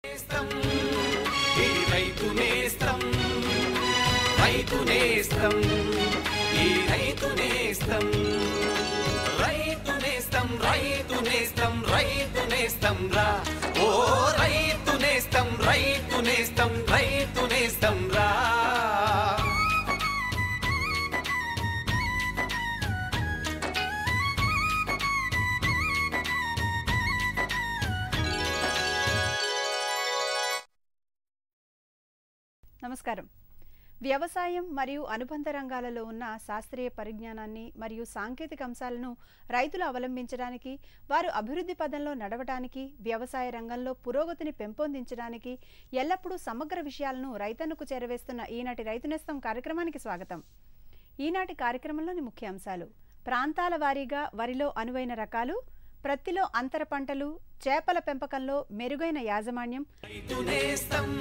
నేస్తం ఈ రైతు నేస్తం రైతు నేస్తం ఈ రైతు నేస్తం రైతు నేస్తం రైతు నేస్తం రైతు నేస్తం రా ఓ రైతు నేస్తం రైతు నేస్తం రైతు నేస్తం రా నమస్కారం వ్యవసాయం మరియు అనుబంధ రంగాలలో ఉన్న శాస్త్రీయ పరిజ్ఞానాన్ని మరియు సాంకేతిక అంశాలను రైతులు అవలంబించడానికి వారు అభివృద్ధి పదంలో నడవడానికి వ్యవసాయ రంగంలో పురోగతిని పెంపొందించడానికి ఎల్లప్పుడూ సమగ్ర విషయాలను రైతన్నకు చేరవేస్తున్న ఈనాటి రైతునేస్తం కార్యక్రమానికి స్వాగతం ఈనాటి కార్యక్రమంలోని ముఖ్య అంశాలు ప్రాంతాల వారీగా వరిలో అనువైన రకాలు ప్రత్తిలో అంతర పంటలు చేపల పెంపకంలో మెరుగైన యాజమాన్యం రైతు నేస్తం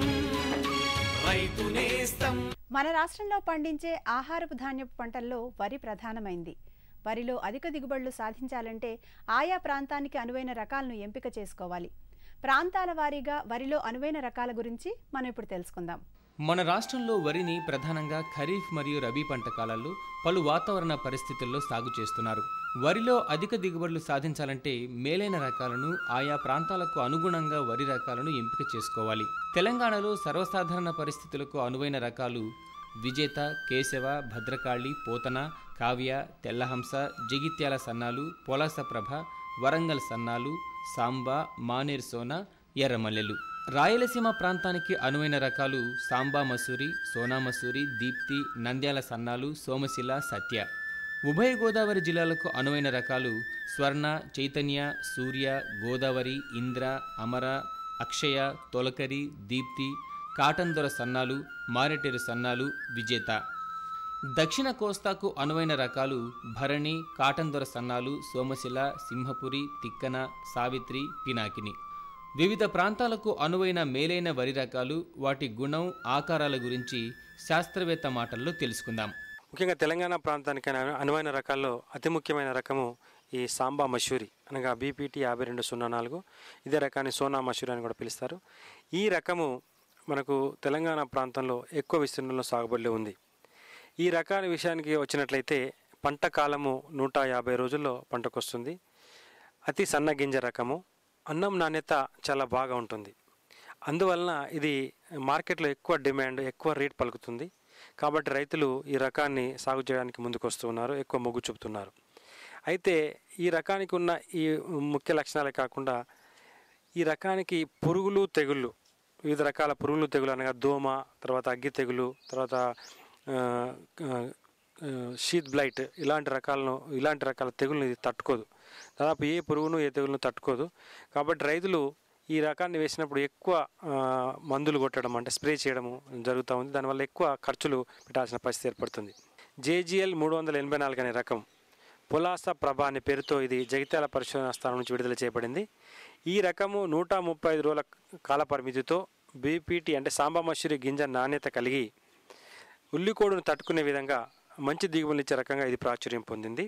రైతు నేస్తం మన రాష్ట్రంలో పండించే ఆహారపు ధాన్యపు పంటల్లో వరి ప్రధానమైంది వరిలో అధిక దిగుబడులు సాధించాలంటే ఆయా ప్రాంతానికి అనువైన రకాలను ఎంపిక చేసుకోవాలి ప్రాంతాల వారీగా వరిలో అనువైన రకాల గురించి మనం ఇప్పుడు తెలుసుకుందాం మన రాష్ట్రంలో వరిని ప్రధానంగా ఖరీఫ్ మరియు రబీ పంట కాలాల్లో పలు వాతావరణ పరిస్థితుల్లో సాగు చేస్తున్నారు వరిలో అధిక దిగుబడులు సాధించాలంటే మేలైన రకాలను ఆయా ప్రాంతాలకు అనుగుణంగా వరి రకాలను ఎంపిక చేసుకోవాలి తెలంగాణలో సర్వసాధారణ పరిస్థితులకు అనువైన రకాలు విజేత కేశవ భద్రకాళి పోతన కావ్య తెల్లహంస జగిత్యాల సన్నాలు పొలాస ప్రభ వరంగల్ సన్నాలు సాంబా మానేర్ సోన ఎర్రమల్లెలు రాయలసీమ ప్రాంతానికి అనువైన రకాలు సాంబా మసూరి సోనా మసూరి దీప్తి నంద్యాల సన్నాలు సోమశిల సత్య ఉభయ గోదావరి జిల్లాలకు అనువైన రకాలు స్వర్ణ చైతన్య సూర్య గోదావరి ఇంద్ర అమర అక్షయ తొలకరి దీప్తి కాటన్ దొర సన్నాలు మారెటేరు సన్నాలు విజేత దక్షిణ కోస్తాకు అనువైన రకాలు భరణి కాటన్ దొర సన్నాలు సోమశిల సింహపురి తిక్కన సావిత్రి పినాకిని వివిధ ప్రాంతాలకు అనువైన మేలైన వరి రకాలు వాటి గుణం ఆకారాల గురించి శాస్త్రవేత్త మాటల్లో తెలుసుకుందాం ముఖ్యంగా తెలంగాణ ప్రాంతానికి అను- అనువైన రకాల్లో అతి ముఖ్యమైన రకము ఈ సాంబా మషూరి అనగా బీపీటీ యాభై రెండు సున్నా నాలుగు ఇదే రకాన్ని సోనా మషూరి అని కూడా పిలుస్తారు ఈ రకము మనకు తెలంగాణ ప్రాంతంలో ఎక్కువ విస్తీర్ణంలో సాగుబడిలో ఉంది ఈ రకాల విషయానికి వచ్చినట్లయితే పంట కాలము నూట యాభై రోజుల్లో పంటకొస్తుంది అతి సన్న గింజ రకము అన్నం నాణ్యత చాలా బాగా ఉంటుంది అందువలన ఇది మార్కెట్లో ఎక్కువ డిమాండ్ ఎక్కువ రేట్ పలుకుతుంది కాబట్టి రైతులు ఈ రకాన్ని సాగు చేయడానికి ముందుకు వస్తున్నారు ఎక్కువ మొగ్గు చూపుతున్నారు అయితే ఈ రకానికి ఉన్న ఈ ముఖ్య లక్షణాలే కాకుండా ఈ రకానికి పురుగులు తెగుళ్ళు వివిధ రకాల పురుగులు తెగులు అనగా దోమ తర్వాత అగ్గి తెగులు తర్వాత ఆ, ఆ, ఆ, షీత్ బ్లైట్ ఇలాంటి రకాలను ఇలాంటి రకాల తెగులను ఇది తట్టుకోదు దాదాపు ఏ పురుగును ఏ తెగులను తట్టుకోదు కాబట్టి రైతులు ఈ రకాన్ని వేసినప్పుడు ఎక్కువ ఆ, మందులు కొట్టడం అంటే స్ప్రే చేయడము జరుగుతూ ఉంది దానివల్ల ఎక్కువ ఖర్చులు పెట్టాల్సిన పరిస్థితి ఏర్పడుతుంది జేజిఎల్ మూడు వందల ఎనభై నాలుగు అనే రకం పులాస ప్రభ అనే పేరుతో ఇది జగిత్యాల పరిశోధనా స్థానం నుంచి విడుదల చేయబడింది ఈ రకము నూట ముప్పై ఐదు రోజుల కాల పరిమితితో బీపీటీ అంటే సాంబా మసూరి గింజ నాణ్యత కలిగి ఉల్లికోడును తట్టుకునే విధంగా మంచి దిగుబడులు ఇచ్చే రకంగా ఇది ప్రాచుర్యం పొందింది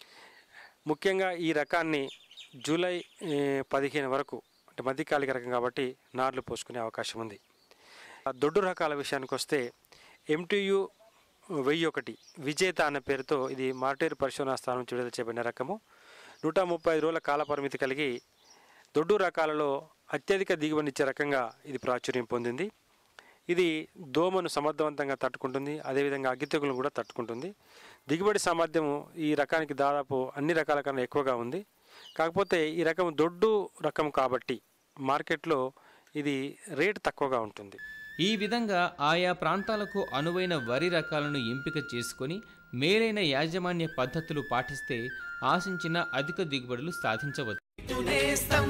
ముఖ్యంగా ఈ రకాన్ని జూలై ఏ, పదిహేను వరకు అంటే మధ్యకాలిక రకం కాబట్టి నార్లు పోసుకునే అవకాశం ఉంది ఆ దొడ్డు రకాల విషయానికి వస్తే ఎంటీయు వెయ్యి ఒకటి విజేత అన్న పేరుతో ఇది మార్టేరు పరిశోధనా స్థానం నుంచి విడుదల చేయబడిన రకము నూట ముప్పై ఐదు రోజుల కాల పరిమితి కలిగి దొడ్డు రకాలలో అత్యధిక దిగుబడినిచ్చే రకంగా ఇది ప్రాచుర్యం పొందింది ఇది దోమను సమర్థవంతంగా తట్టుకుంటుంది అదేవిధంగా అగ్గి తెగులను కూడా తట్టుకుంటుంది దిగుబడి సామర్థ్యము ఈ రకానికి దాదాపు అన్ని రకాల కన్నా ఎక్కువగా ఉంది కాకపోతే ఈ రకం దొడ్డు రకం కాబట్టి మార్కెట్లో ఇది రేటు తక్కువగా ఉంటుంది ఈ విధంగా ఆయా ప్రాంతాలకు అనువైన వరి రకాలను ఎంపిక చేసుకొని మేలైన యాజమాన్య పద్ధతులు పాటిస్తే ఆశించిన అధిక దిగుబడులు సాధించవచ్చు రైతు నేస్తం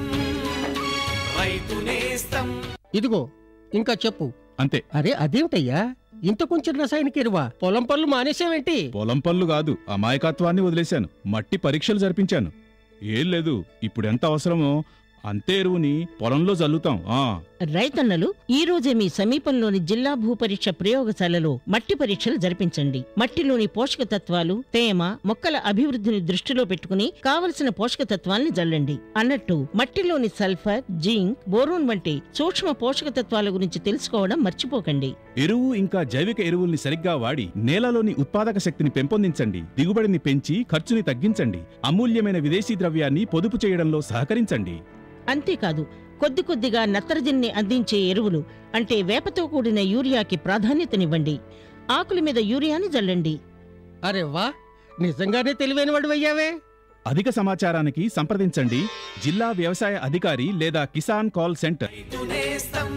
రైతు నేస్తం ఇదిగో ఇంకా చెప్పు అంతే అరే అదేమిటయ్యా ఇంత కొంచెం రసాయనిక ఎరువా పొలం పనులు మానేసావేంటి పొలం పనులు కాదు అమాయకత్వాన్ని వదిలేశాను మట్టి పరీక్షలు జరిపించాను ఏం లేదు ఇప్పుడు ఎంత అవసరమో అంతే ఎరువుని పొలంలో చల్లుతాం ఆ రైతన్నలు ఈ రోజే మీ సమీపంలోని జిల్లా భూపరీక్ష ప్రయోగశాలలో మట్టి పరీక్షలు జరిపించండి మట్టిలోని పోషక తత్వాలు తేమ మొక్కల అభివృద్ధిని దృష్టిలో పెట్టుకుని కావలసిన పోషక తత్వాల్ని జల్లండి అన్నట్టు మట్టిలోని సల్ఫర్ జింక్ బోరోన్ వంటి సూక్ష్మ పోషక తత్వాల గురించి తెలుసుకోవడం మర్చిపోకండి ఎరువు ఇంకా జైవిక ఎరువుల్ని సరిగ్గా వాడి నేలలోని ఉత్పాదక శక్తిని పెంపొందించండి దిగుబడిని పెంచి ఖర్చుని తగ్గించండి అమూల్యమైన విదేశీ ద్రవ్యాన్ని పొదుపు చేయడంలో సహకరించండి అంతేకాదు కొద్ది కొద్దిగా నత్రజనిని అందించే ఎరువులు అంటే వేపతో కూడిన యూరియాకి ప్రాధాన్యతనివ్వండి ఆకుల మీద యూరియాని జల్లండి అరే వా నిజంగానే తెలివైన వాడు అయ్యావే అధిక సమాచారానికి సంప్రదించండి జిల్లా వ్యవసాయ అధికారి లేదా కిసాన్ కాల్ సెంటర్ రైతు నేస్తం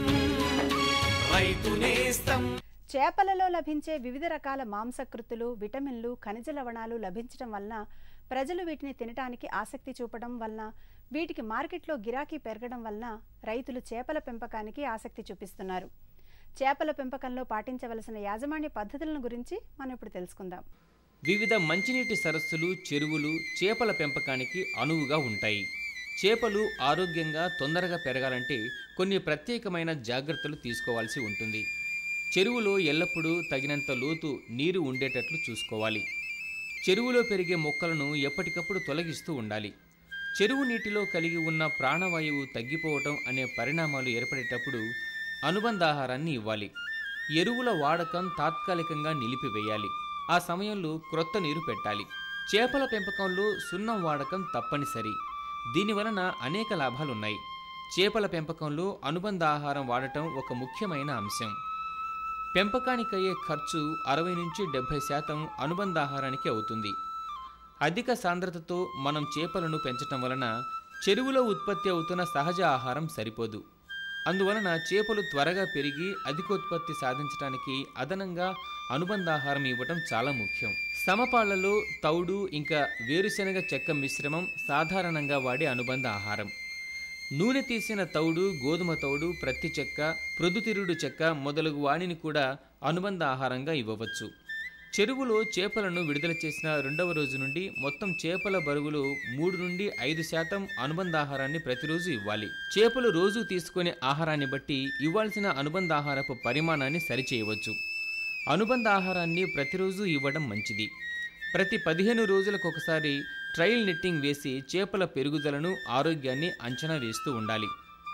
రైతు నేస్తం చేపలలో లభించే వివిధ రకాల మాంసకృతులు విటమిన్లు ఖనిజ లవణాలు లభించడం వలన ప్రజలు వీటిని తినటానికి ఆసక్తి చూపడం వలన వీటికి మార్కెట్లో గిరాకీ పెరగడం వలన రైతులు చేపల పెంపకానికి ఆసక్తి చూపిస్తున్నారు చేపల పెంపకంలో పాటించవలసిన యాజమాన్య పద్ధతులను గురించి మనం ఇప్పుడు తెలుసుకుందాం వివిధ మంచినీటి సరస్సులు చెరువులు చేపల పెంపకానికి అనువుగా ఉంటాయి చేపలు ఆరోగ్యంగా తొందరగా పెరగాలంటే కొన్ని ప్రత్యేకమైన జాగ్రత్తలు తీసుకోవాల్సి ఉంటుంది చెరువులో ఎల్లప్పుడూ తగినంత లోతు నీరు ఉండేటట్లు చూసుకోవాలి చెరువులో పెరిగే మొక్కలను ఎప్పటికప్పుడు తొలగిస్తూ ఉండాలి చెరువు నీటిలో కలిగి ఉన్న ప్రాణవాయువు తగ్గిపోవటం అనే పరిణామాలు ఏర్పడేటప్పుడు అనుబంధాహారాన్ని ఇవ్వాలి ఎరువుల వాడకం తాత్కాలికంగా నిలిపివేయాలి ఆ సమయంలో క్రొత్త నీరు పెట్టాలి చేపల పెంపకంలో సున్నం వాడకం తప్పనిసరి దీనివలన అనేక లాభాలున్నాయి చేపల పెంపకంలో అనుబంధ ఆహారం వాడటం ఒక ముఖ్యమైన అంశం పెంపకానికయ్యే ఖర్చు అరవై నుంచి డెబ్భై శాతం అనుబంధ ఆహారానికి అవుతుంది అధిక సాంద్రతతో మనం చేపలను పెంచటం వలన చెరువులో ఉత్పత్తి అవుతున్న సహజ ఆహారం సరిపోదు అందువలన చేపలు త్వరగా పెరిగి అధికోత్పత్తి సాధించడానికి అదనంగా అనుబంధాహారం ఇవ్వటం చాలా ముఖ్యం సమపాళ్లలో తౌడు ఇంకా వేరుశెనగ చెక్క మిశ్రమం సాధారణంగా వాడే అనుబంధ ఆహారం నూనె తీసిన తౌడు గోధుమ తౌడు ప్రత్తి చెక్క ప్రొద్దుతిరుడు చెక్క మొదలగు వాణిని కూడా అనుబంధ ఆహారంగా ఇవ్వవచ్చు చెరువులో చేపలను విడుదల చేసిన రెండవ రోజు నుండి మొత్తం చేపల బరువులో మూడు నుండి ఐదు శాతం అనుబంధ ఆహారాన్ని ప్రతిరోజు ఇవ్వాలి చేపలు రోజు తీసుకునే ఆహారాన్ని బట్టి ఇవ్వాల్సిన అనుబంధ ఆహారపు పరిమాణాన్ని సరిచేయవచ్చు అనుబంధ ఆహారాన్ని ప్రతిరోజు ఇవ్వడం మంచిది ప్రతి పదిహేను రోజులకు ఒకసారి ట్రయల్ నెట్టింగ్ వేసి చేపల పెరుగుదలను ఆరోగ్యాన్ని అంచనా వేస్తూ ఉండాలి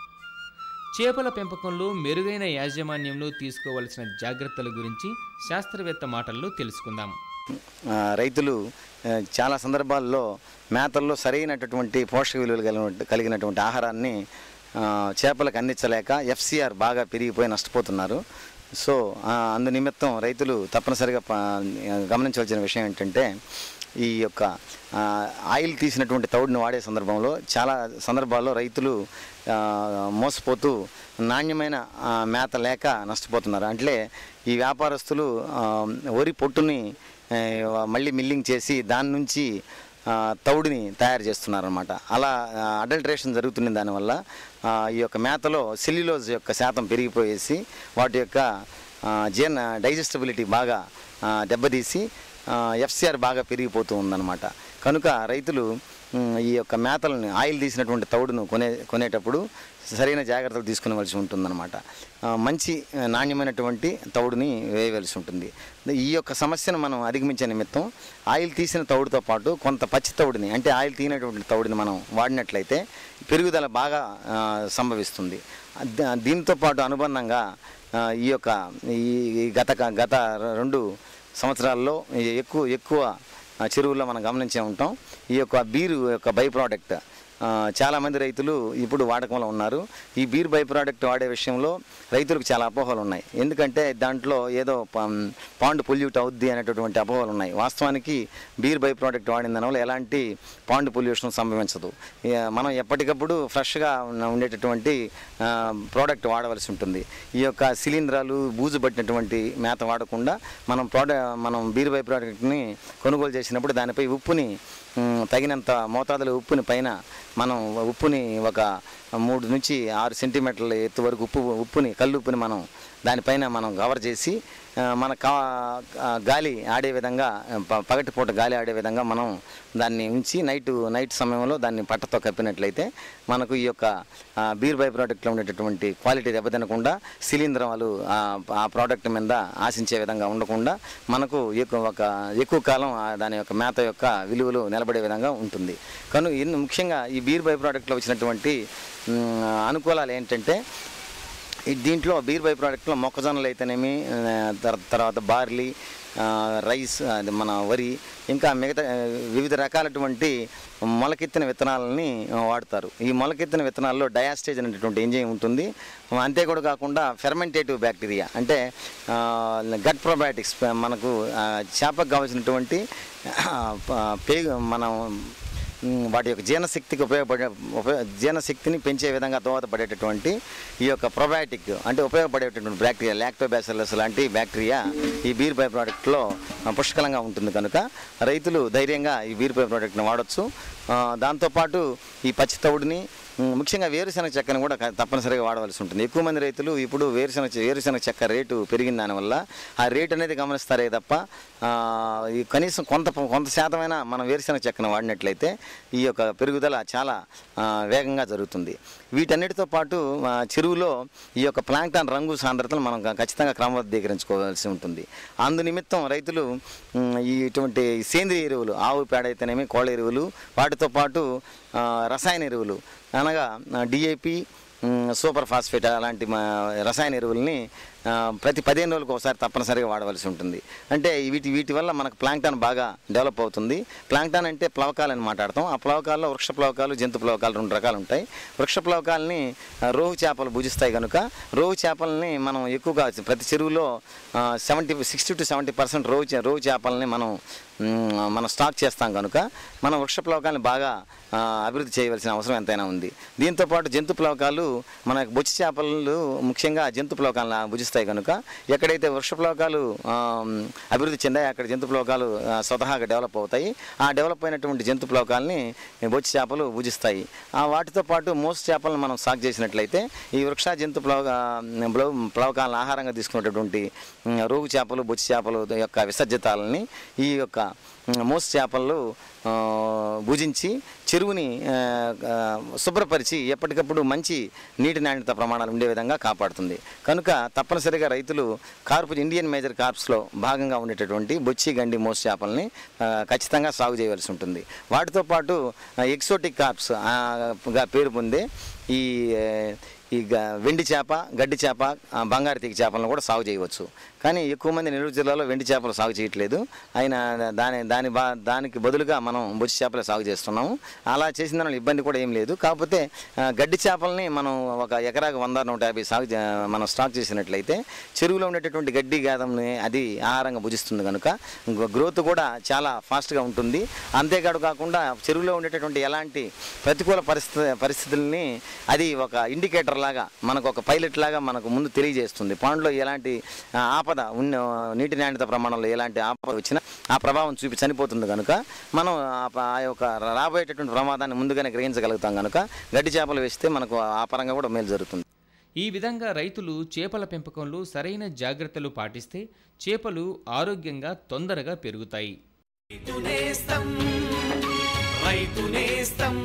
చేపల పెంపకంలో మెరుగైన యాజమాన్యంలో తీసుకోవలసిన జాగ్రత్తల గురించి శాస్త్రవేత్త మాటల్లో తెలుసుకుందాం ఆ, రైతులు ఆ, చాలా సందర్భాల్లో మేతల్లో సరైనటువంటి పోషక విలువలు కలిగిన కలిగినటువంటి ఆహారాన్ని ఆ, చేపలకు అందించలేక ఎఫ్సిఆర్ బాగా పెరిగిపోయి నష్టపోతున్నారు సో ఆ, అందు నిమిత్తం రైతులు తప్పనిసరిగా ప- గమనించవలసిన విషయం ఏంటంటే ఈ యొక్క ఆ, ఆయిల్ తీసినటువంటి తౌడుని వాడే సందర్భంలో చాలా సందర్భాల్లో రైతులు ఆ, మోసపోతూ నాణ్యమైన ఆ, మేత లేక నష్టపోతున్నారు అంటే ఈ వ్యాపారస్తులు ఆ, వరి పొట్టుని ఆ, మళ్ళీ మిల్లింగ్ చేసి దాని నుంచి ఆ, తౌడుని తయారు చేస్తున్నారనమాట అలా అడల్ట్రేషన్ జరుగుతున్న దానివల్ల ఆ, ఈ యొక్క మేతలో సెల్యులోజ్ యొక్క శాతం పెరిగిపోయేసి వాటి యొక్క ఆ, జీర్ణ డైజెస్టబిలిటీ బాగా ఆ, దెబ్బతీసి ఎఫ్సిఆర్ బాగా పెరిగిపోతూ ఉందన్నమాట కనుక రైతులు ఉమ్, ఈ యొక్క మేతలను ఆయిల్ తీసినటువంటి తౌడును కొనే కొనేటప్పుడు సరైన జాగ్రత్తలు తీసుకునవలసి ఉంటుందన్నమాట ఆ, మంచి ఆ, నాణ్యమైనటువంటి తౌడుని వేయవలసి ఉంటుంది ఈ యొక్క సమస్యను మనం అధిగమించే నిమిత్తం ఆయిల్ తీసిన తౌడుతో పాటు కొంత పచ్చి తౌడుని అంటే ఆయిల్ తీనటువంటి తౌడుని మనం వాడినట్లయితే పెరుగుదల బాగా ఆ, సంభవిస్తుంది ద- దీంతో పాటు అనుబంధంగా ఆ, ఈ యొక్క ఈ ఈ గత గత రెండు సంవత్సరాల్లో ఎక్కువ ఎక్కువ ఆ, చెరువుల్లో మనం గమనించే ఉంటాం ఈ యొక్క బీరు యొక్క బై ప్రోడక్ట్ ఆ, చాలామంది రైతులు ఇప్పుడు వాడకంలో ఉన్నారు ఈ బీర్ బై ప్రోడక్ట్ వాడే విషయంలో రైతులకు చాలా అపోహలు ఉన్నాయి ఎందుకంటే దాంట్లో ఏదో పం- పాండ్ పొల్యూట్ అవుద్ది అనేటటువంటి అపోహలు ఉన్నాయి వాస్తవానికి బీర్ బై ప్రోడక్ట్ వాడిన దానివల్ల ఎలాంటి పాండ్ పొల్యూషన్ సంభవించదు ఇక మనం ఎప్పటికప్పుడు ఫ్రెష్గా ఉన్న- ఉండేటటువంటి ఆ, ప్రోడక్ట్ వాడవలసి ఉంటుంది ఈ యొక్క శిలీంధ్రాలు బూజు పట్టినటువంటి మేత వాడకుండా మనం ప్రోడక్ట్ మనం బీర్ బై ప్రోడక్ట్ని కొనుగోలు చేసినప్పుడు దానిపై ఉప్పుని మ్, తగినంత మోతాదులో ఉప్పుని పైన మనం ఉప్పుని ఒక మూడు నుంచి ఆరు సెంటీమీటర్ల ఎత్తు వరకు ఉప్పు ఉప్పుని కళ్ళు ఉప్పుని మనం దానిపైన మనం కవర్ చేసి ఆ, మన కా ఆ, గాలి ఆడే విధంగా ప- పగటిపూట గాలి ఆడే విధంగా మనం దాన్ని ఉంచి నైట్ నైట్ సమయంలో దాన్ని పట్టతో కప్పినట్లయితే మనకు ఈ యొక్క ఆ, బీర్ బై ప్రోడక్ట్లో ఉండేటటువంటి క్వాలిటీ దెబ్బతినకుండా శిలీంధ్రాలు ఆ, ఆ ప్రోడక్ట్ మీద ఆశించే విధంగా ఉండకుండా మనకు ఎక్కువ ఒక ఎక్కువ కాలం ఆ దాని యొక్క మేత యొక్క విలువలు నిలబడే విధంగా ఉంటుంది కను ఇన్- ముఖ్యంగా ఈ బీర్ బై ప్రోడక్ట్లో వచ్చినటువంటి మ్, అనుకూలాలు ఏంటంటే ఈ దీంట్లో బీర్ బై ప్రోడక్ట్లో మొక్కజొన్నలు అయితేనేమి ఆ, తర్- తర్వాత బార్లీ ఆ, రైస్ అది మన వరి ఇంకా మిగతా ఆ, వివిధ రకాలటువంటి మొలకెత్తిన విత్తనాలని ఆ, వాడతారు ఈ మొలకెత్తిన విత్తనాల్లో డయాస్టేజ్ అనేటువంటి ఎంజైమ్ ఉంటుంది అంతే కూడా కాకుండా ఫెర్మెంటేటివ్ బ్యాక్టీరియా అంటే గట్ ప్రొబయాటిక్స్ మనకు ఆ, చేపకు కావాల్సినటువంటి ఆ, ప- పేగు మనం మ్, వాటి యొక్క జీర్ణశక్తికి ఉపయోగపడే ఉపయోగ జీర్ణశక్తిని పెంచే విధంగా దోహదపడేటటువంటి ఈ యొక్క ప్రొబయాటిక్ అంటే ఉపయోగపడేటటువంటి బ్యాక్టీరియా లాక్టోబాసిల్లస్ లాంటి బ్యాక్టీరియా ఈ బీర్ బై ప్రోడక్ట్లో ఆ, పుష్కలంగా ఉంటుంది కనుక రైతులు ధైర్యంగా ఈ బీర్ బై ప్రోడక్ట్ని వాడచ్చు ఆ, దాంతోపాటు ఈ పచ్చి తవుడిని మ్, ముఖ్యంగా వేరుశనగ చెక్కను కూడా క- తప్పనిసరిగా వాడవలసి ఉంటుంది ఎక్కువ మంది రైతులు ఇప్పుడు వేరుశనగ చె- వేరుశనగ చెక్క రేటు పెరిగిన దానివల్ల ఆ రేటు అనేది గమనిస్తారే తప్ప ఆ, ఈ కనీసం కొంత కొంత శాతమైన మనం వేరుశనగ చెక్కను వాడినట్లయితే ఈ యొక్క పెరుగుదల చాలా ఆ, వేగంగా జరుగుతుంది వీటన్నిటితో పాటు ఆ, చెరువులో ఈ యొక్క ప్లాంక్టాన్ రంగు సాంద్రతను మనం క- ఖచ్చితంగా క్రమబద్ధీకరించుకోవాల్సి ఉంటుంది అందు నిమిత్తం రైతులు మ్, ఈ ఇటువంటి సేంద్రియ ఎరువులు ఆవు పేడ అయితేనేమి కోళ్ళ ఎరువులు వాటితో పాటు ఆ, రసాయన ఎరువులు అనగా డిఏపి సూపర్ ఫాస్ఫేట్ అలాంటి మా రసాయన ఎరువుల్ని ఆ, ప్రతి పదిహేను రోజులకు ఒకసారి తప్పనిసరిగా వాడవలసి ఉంటుంది అంటే వీటి వీటి వల్ల మనకు ప్లాంక్టాన్ బాగా డెవలప్ అవుతుంది ప్లాంక్టాన్ అంటే ప్లవకాలని మాట్లాడతాం ఆ ప్లవకాల్లో వృక్ష ప్లవకాలు జంతు ప్లవకాలు రెండు రకాలు ఉంటాయి వృక్ష ప్లవకాలని ఆ, రోహు చేపలు భుజిస్తాయి కనుక రోహు చేపలని మనం ఎక్కువగా ప్రతి చెరువులో seventy sixty to seventy percent rohu చే- రోహు చేపలని మనం మ్, మనం స్టాక్ చేస్తాం కనుక మనం వృక్ష ప్లవకాలను బాగా ఆ, అభివృద్ధి చేయవలసిన అవసరం ఎంతైనా ఉంది దీంతో పాటు జంతు ప్లవకాలు మన బొచ్చి చేపలు ముఖ్యంగా జంతు ప్లవకాలను భుజిస్తాయి కనుక ఎక్కడైతే వృక్ష ప్లవకాలు ఆ, అభివృద్ధి చెందాయి అక్కడ జంతు ప్లవకాలు ఆ, స్వతహాగా డెవలప్ అవుతాయి ఆ డెవలప్ అయినటువంటి జంతు ప్లవకాలని బొచ్చి చేపలు భుజిస్తాయి ఆ వాటితో పాటు మోస్ చేపలను మనం సాగు చేసినట్లయితే ఈ వృక్ష జంతు ప్లవ ప్లవ ప్లవకాలను ఆహారంగా తీసుకున్నటువంటి ఉమ్, రోగు చేపలు బొచ్చి చేపలు యొక్క విసర్జితాలని ఈ యొక్క ఉమ్, మోస్ చేపలు ఆ, భుజించి చెరువుని ఆ, ఆ, శుభ్రపరిచి ఎప్పటికప్పుడు మంచి నీటి నాణ్యత ప్రమాణాలు ఉండే విధంగా కాపాడుతుంది కనుక తప్పనిసరిగా రైతులు కార్పు ఇండియన్ మేజర్ కార్ప్స్లో భాగంగా ఉండేటటువంటి బొచ్చి గండి మోస్ చేపల్ని ఆ, ఖచ్చితంగా సాగు చేయవలసి ఉంటుంది వాటితో పాటు ఎక్సోటిక్ కార్ప్స్ ఆ, గా పేరు పొందే ఈ ఆ, ఈ గ- వెండి చేప గడ్డి చేప ఆ, బంగారు తీగ చేపలను కూడా సాగు చేయవచ్చు కానీ ఎక్కువ మంది నెల్లూరు జిల్లాలో వెండి చేపలు సాగు చేయట్లేదు అయినా దాని దాని బా దానికి బదులుగా మనం బొచ్చి చేపలే సాగు చేస్తున్నాము అలా చేసిన దానివల్ల ఇబ్బంది కూడా ఏం లేదు కాకపోతే ఆ, గడ్డి చేపల్ని మనం ఒక ఎకరాకు వంద నూట యాభై సాగు చే- మనం స్టాక్ చేసినట్లయితే చెరువులో ఉండేటటువంటి గడ్డి గాదంని అది ఆహారంగా భుజిస్తుంది కనుక గ్రోత్ కూడా చాలా ఫాస్ట్గా ఉంటుంది అంతేకాదు కాకుండా చెరువులో ఉండేటటువంటి ఎలాంటి ప్రతికూల పరిస్థితి పరిస్థితుల్ని అది ఒక ఇండికేటర్ లాగా మనకు ఒక పైలట్ లాగా మనకు ముందు తెలియజేస్తుంది పాండ్లో ఎలాంటి ఆ, ఆపద ఉన్న నీటి నాణ్యత ప్రమాణంలో ఎలాంటి ఆపద వచ్చినా ఆ ప్రభావం చూపి చనిపోతుంది కనుక మనం ఆ ప- ఆ యొక్క రాబోయేటటువంటి ప్రమాదాన్ని ముందుగానే గ్రహించగలుగుతాం కనుక గడ్డి చేపలు వేస్తే మనకు ఆ పరంగా కూడా మేలు జరుగుతుంది ఈ విధంగా రైతులు చేపల పెంపకంలో సరైన జాగ్రత్తలు పాటిస్తే చేపలు ఆరోగ్యంగా తొందరగా పెరుగుతాయి రైతు నేస్తం రైతు నేస్తం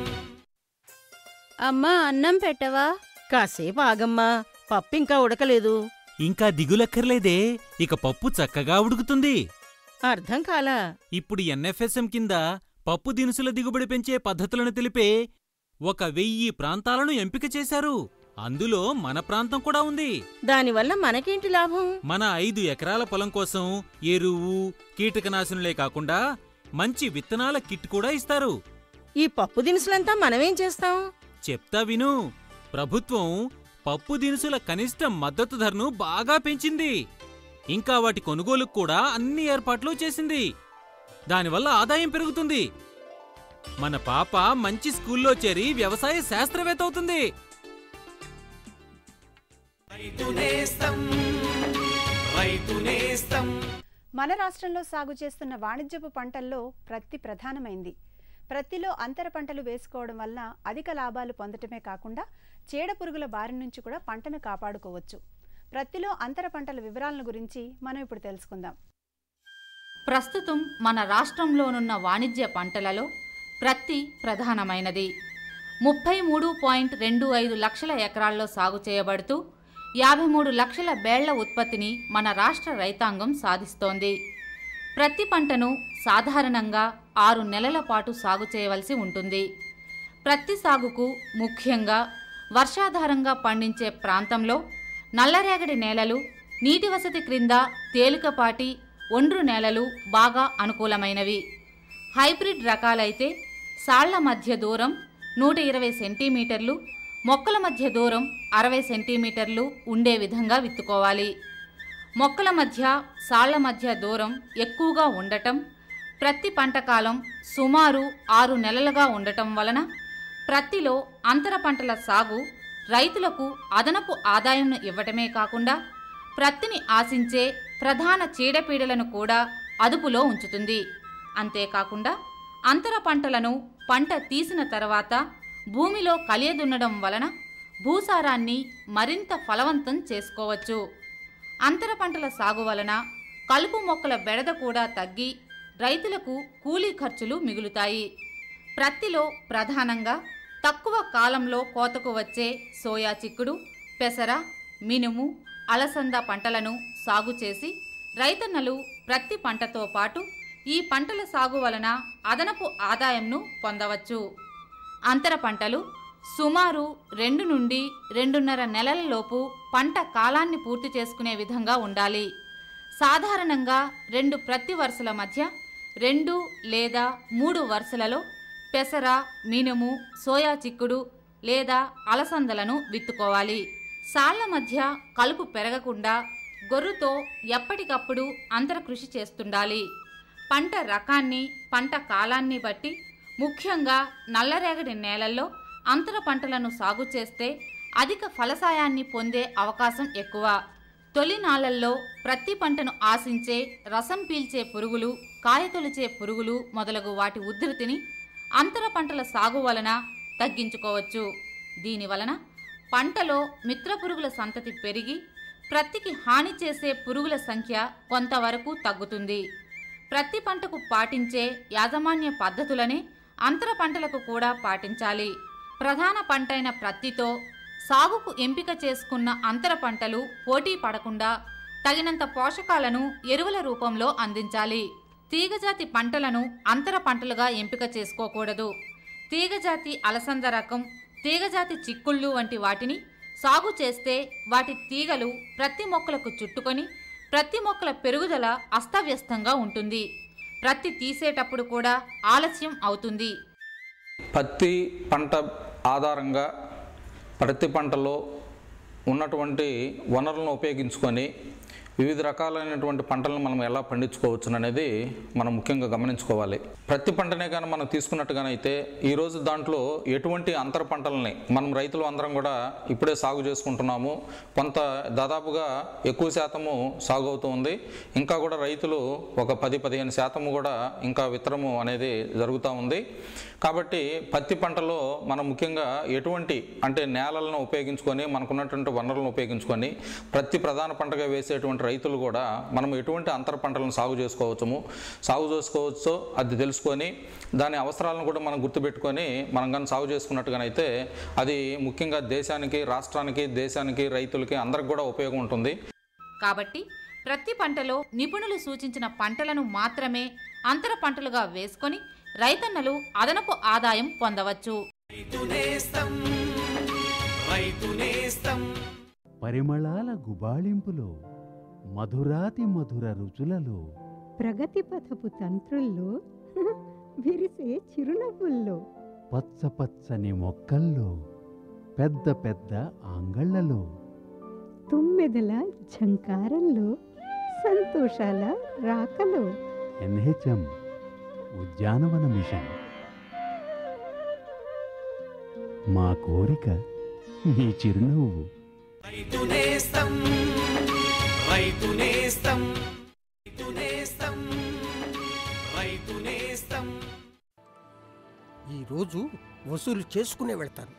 అమ్మా అన్నం పెట్టవా కాసేపు ఆగమ్మా పప్పు ఇంకా ఉడకలేదు ఇంకా దిగులక్కర్లేదే ఇక పప్పు చక్కగా ఉడుకుతుంది అర్థం కాలా ఇప్పుడు ఎన్ఎఫ్ఎస్ఎం కింద పప్పు దినుసుల దిగుబడి పెంచే పద్ధతులను తెలిపే ఒక వెయ్యి ప్రాంతాలను ఎంపిక చేశారు అందులో మన ప్రాంతం కూడా ఉంది దానివల్ల మనకేంటి లాభం మన ఐదు ఎకరాల పొలం కోసం ఎరువు కీటకనాశనులే కాకుండా మంచి విత్తనాల కిట్ కూడా ఇస్తారు ఈ పప్పు దినుసులంతా మనమేం చేస్తాం చెప్తా విను ప్రభుత్వం పప్పు దినుసుల కనిష్ట మద్దతు ధరను బాగా పెంచింది ఇంకా వాటి కొనుగోలుకు కూడా అన్ని ఏర్పాట్లు చేసింది దానివల్ల ఆదాయం పెరుగుతుంది మన పాప మంచి స్కూల్లో చేరి వ్యవసాయ శాస్త్రవేత్త అవుతుంది రైతు నేస్తం రైతు నేస్తం మన రాష్ట్రంలో సాగు చేస్తున్న వాణిజ్యపు పంటల్లో ప్రత్తి ప్రధానమైంది ప్రత్తిలో అంతర పంటలు వేసుకోవడం వలన అధిక లాభాలు పొందటమే కాకుండా చీడ పురుగుల బారి నుంచి కూడా పంటను కాపాడుకోవచ్చు ప్రత్తిలో అంతర పంటల వివరాలను గురించి మనం ఇప్పుడు తెలుసుకుందాం ప్రస్తుతం మన రాష్ట్రంలోనున్న వాణిజ్య పంటలలో ప్రత్తి ప్రధానమైనది ముప్పై మూడు పాయింట్ రెండు ఐదు లక్షల ఎకరాల్లో సాగు చేయబడుతూ యాభై మూడు లక్షల బేళ్ల ఉత్పత్తిని మన రాష్ట్ర రైతాంగం సాధిస్తోంది ప్రతి పంటను సాధారణంగా ఆరు నెలల పాటు సాగు చేయవలసి ఉంటుంది ప్రతి సాగుకు ముఖ్యంగా వర్షాధారంగా పండించే ప్రాంతంలో నల్లరేగడి నేలలు నీటి వసతి క్రింద తేలికపాటి ఒండ్రు నేలలు బాగా అనుకూలమైనవి హైబ్రిడ్ రకాలైతే సాళ్ల మధ్య దూరం నూట ఇరవై సెంటీమీటర్లు మొక్కల మధ్య దూరం అరవై సెంటీమీటర్లు ఉండే విధంగా విత్తుకోవాలి మొక్కల మధ్య సాళ్ల మధ్య దూరం ఎక్కువగా ఉండటం ప్రతి పంట కాలం సుమారు ఆరు నెలలుగా ఉండటం వలన ప్రత్తిలో అంతర పంటల సాగు రైతులకు అదనపు ఆదాయంను ఇవ్వటమే కాకుండా ప్రత్తిని ఆశించే ప్రధాన చీడపీడలను కూడా అదుపులో ఉంచుతుంది అంతేకాకుండా అంతర పంటలను పంట తీసిన తర్వాత భూమిలో కలియదున్నడం వలన భూసారాన్ని మరింత ఫలవంతం చేసుకోవచ్చు అంతర పంటల సాగు వలన కలుపు మొక్కల బెడద కూడా తగ్గి రైతులకు కూలీ ఖర్చులు మిగులుతాయి ప్రత్తిలో ప్రధానంగా తక్కువ కాలంలో కోతకు వచ్చే సోయా చిక్కుడు పెసర మినుము అలసంద పంటలను సాగు చేసి రైతన్నలు ప్రతి పంటతో పాటు ఈ పంటల సాగు వలన అదనపు ఆదాయంను పొందవచ్చు అంతర పంటలు సుమారు రెండు నుండి రెండున్నర నెలల లోపు పంట కాలాన్ని పూర్తి చేసుకునే విధంగా ఉండాలి సాధారణంగా రెండు ప్రతి వరుసల మధ్య రెండు లేదా మూడు వరుసలలో పెసర మినుము సోయా చిక్కుడు లేదా అలసందలను విత్తుకోవాలి సాళ్ల మధ్య కలుపు పెరగకుండా గొర్రుతో ఎప్పటికప్పుడు అంతర కృషి చేస్తుండాలి పంట రకాన్ని పంట కాలాన్ని బట్టి ముఖ్యంగా నల్లరేగడి నేలల్లో అంతర పంటలను సాగు చేస్తే అధిక ఫలసాయాన్ని పొందే అవకాశం ఎక్కువ తొలి నాళ్లల్లో ప్రతి పంటను ఆశించే రసం పీల్చే పురుగులు కాయతొలిచే పురుగులు మొదలగు వాటి ఉధృతిని అంతర పంటల సాగు వలన తగ్గించుకోవచ్చు దీనివలన పంటలో మిత్ర పురుగుల సంతతి పెరిగి ప్రత్తికి హాని చేసే పురుగుల సంఖ్య కొంతవరకు తగ్గుతుంది ప్రతి పంటకు పాటించే యాజమాన్య పద్ధతులనే అంతర పంటలకు కూడా పాటించాలి ప్రధాన పంటైన ప్రత్తితో సాగుకు ఎంపిక చేసుకున్న అంతర పంటలు పోటీ పడకుండా తగినంత పోషకాలను ఎరువుల రూపంలో అందించాలి తీగజాతి పంటలను అంతర పంటలుగా ఎంపిక చేసుకోకూడదు తీగజాతి అలసంద రకం తీగజాతి చిక్కుళ్ళు వంటి వాటిని సాగు చేస్తే వాటి తీగలు ప్రతి మొక్కలకు చుట్టుకొని ప్రతి మొక్కల పెరుగుదల అస్తవ్యస్తంగా ఉంటుంది ప్రతి తీసేటప్పుడు కూడా ఆలస్యం అవుతుంది పత్తి పంట ఆధారంగా ప్రతి పంటలో ఉన్నటువంటి వనరులను ఉపయోగించుకొని వివిధ రకాలైనటువంటి పంటలను మనం ఎలా పండించుకోవచ్చు అనేది మనం ముఖ్యంగా గమనించుకోవాలి ప్రతి పంటనే కానీ మనం తీసుకున్నట్టుగానైతే ఈరోజు దాంట్లో ఎటువంటి అంతర పంటలని మనం రైతులు అందరం కూడా ఇప్పుడే సాగు చేసుకుంటున్నాము కొంత దాదాపుగా ఎక్కువ శాతము సాగు అవుతుంది ఇంకా కూడా రైతులు ఒక పది పదిహేను శాతము కూడా ఇంకా విత్తనము అనేది జరుగుతూ ఉంది కాబట్టి పత్తి పంటలో మనం ముఖ్యంగా ఎటువంటి అంటే నేలలను ఉపయోగించుకొని మనకున్నటువంటి వనరులను ఉపయోగించుకొని ప్రతి ప్రధాన పంటగా వేసేటువంటి రైతులు కూడా మనం ఎటువంటి అంతర పంటలను సాగు చేసుకోవచ్చము సాగు చేసుకోవచ్చో అది తెలుసుకొని దాని అవసరాలను కూడా మనం గుర్తుపెట్టుకొని మనం కానీ సాగు చేసుకున్నట్టుగానైతే అది ముఖ్యంగా దేశానికి రాష్ట్రానికి దేశానికి రైతులకి అందరికి కూడా ఉపయోగం ఉంటుంది కాబట్టి ప్రతి పంటలో నిపుణులు సూచించిన పంటలను మాత్రమే అంతర పంటలుగా వేసుకొని రైతన్నలు అదనపు ఆదాయం పొందవచ్చు రైతునేస్తం రైతునేస్తం పరిమళాల గుబాళింపులో మధురాతి మధుర రుచులలో ప్రగతి పథపు తంత్రుల్లో విరిసే చిరునవ్వుల్లో పచ్చ పచ్చని మొక్కల్లో పెద్ద పెద్ద ఆంగళ్లలో తుమ్మెదల ఝంకారంలో సంతోషాల రాకలో ఎన్హెచ్ఎం ఉద్యానవన మిషన్ మా కోరిక మీ చిరునవ్వు రైతునేస్తం రైతునేస్తం రైతునేస్తం రైతునేస్తం ఈరోజు వసూలు చేసుకునే వెళ్తాను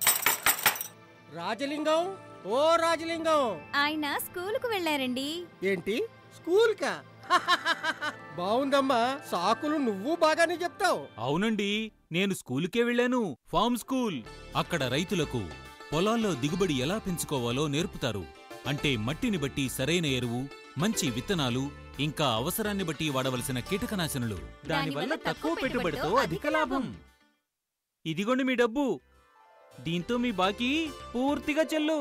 రాజలింగం ఓ రాజలింగం ఆయన స్కూలుకు వెళ్ళారండి ఏంటి స్కూల్కా బాగుందమ్మా సాకులు నువ్వు బాగానే చెప్తావు అవునండి నేను స్కూలుకే వెళ్ళాను ఫార్మ్ స్కూల్ అక్కడ రైతులకు పొలాల్లో దిగుబడి ఎలా పెంచుకోవాలో నేర్పుతారు అంటే మట్టిని బట్టి సరైన ఎరువు మంచి విత్తనాలు ఇంకా అవసరాన్ని బట్టి వాడవలసిన కీటకనాశనులు దానివల్ల తక్కువ పెట్టుబడితో అధిక లాభం ఇదిగోండి మీ డబ్బు దీంతో మీ బాకీ పూర్తిగా చెల్లు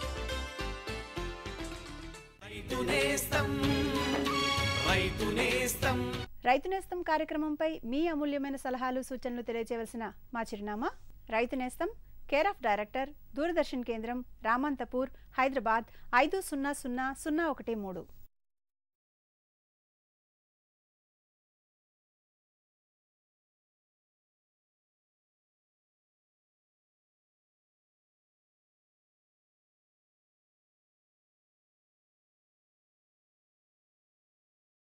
రైతు నేస్తం రైతు నేస్తం రైతు నేస్తం కార్యక్రమంపై మీ అమూల్యమైన సలహాలు సూచనలు తెలియజేయవలసిన మా చిరునామా రైతు నేస్తం కేర్ ఆఫ్ డైరెక్టర్ దూరదర్శన్ కేంద్రం రామంతపూర్ హైదరాబాద్ ఐదు సున్నా సున్నా సున్నా ఒకటి మూడు